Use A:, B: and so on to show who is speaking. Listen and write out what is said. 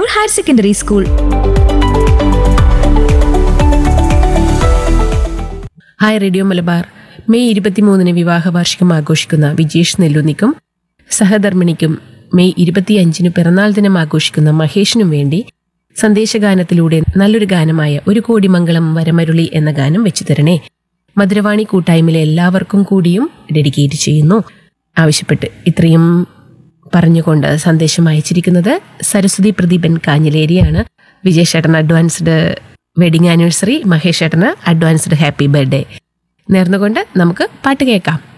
A: higher secondary school
B: hi radio Malabar May ഇരുപത്തിമൂന്നിന് വിവാഹ വാർഷികം ആഘോഷിക്കുന്ന വിജേഷ് നെല്ലുന്നിക്കും സഹധർമ്മിണിക്കും മെയ് ഇരുപത്തിയഞ്ചിന് പിറന്നാൾ ദിനം ആഘോഷിക്കുന്ന മഹേഷിനും വേണ്ടി സന്ദേശഗാനത്തിലൂടെ നല്ലൊരു ഗാനമായ ഒരു കോടിമംഗളം വരമരുളി എന്ന ഗാനം വെച്ചു തരണേ മധുരവാണി കൂട്ടായ്മയിലെ എല്ലാവർക്കും കൂടിയും ഡെഡിക്കേറ്റ് ചെയ്യുന്നു ആവശ്യപ്പെട്ട് ഇത്രയും പറഞ്ഞുകൊണ്ട് സന്ദേശം അയച്ചിരിക്കുന്നത് സരസ്വതി പ്രദീപൻ കാഞ്ഞിലേരിയാണ് വിജയ് ചേട്ടൻ അഡ്വാൻസ്ഡ് വെഡിങ് ആനിവേഴ്സറി മഹേഷ് ചേട്ടന് അഡ്വാൻസ്ഡ് ഹാപ്പി ബർത്ത്ഡേ നേർന്നുകൊണ്ട് നമുക്ക് പാട്ട് കേൾക്കാം